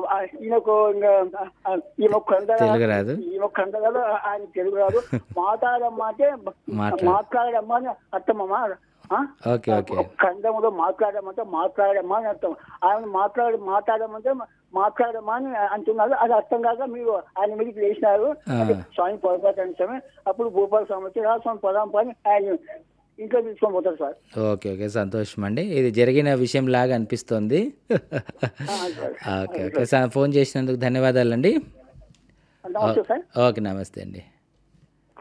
ఆ, ఈయనకు ఇంకా ఆ, ఈమె కంద తెలుగు రాదు. ఈమె కంద కాదు ఆయన తెలుగు రాదు మాట్లాడమ్మా అంటే మాట్లాడు. మాట్లాడమ్మా అని అర్థమమ్మా ఆ? ఓకే ఓకే కందములో మాట్లాడమంటే మాట్లాడమ్మా అని అర్థం ఆయన మాట్లాడి మాట్లాడమంటే మాట్లాడమ్మా అని అంటున్నారు అది అర్థం కాక మీరు ఆయన మీదకి వేసినారు ఆ. అంటే స్వామి పొరపాటు అంటామే అప్పుడు భూపాల స్వామి వచ్చి రా స్వామి పదాం పని ఆయన ఇంట్లో తీసుకొని పోతారు సార్ ఓకే ఓకే సంతోషం అండి ఇది జరిగిన విషయం లాగా అనిపిస్తోంది ఆ, sir. Okay okay sir phone చేసినందుకు ధన్యవాదాలండి నమస్తే సార్ ఓకే నమస్తే అండి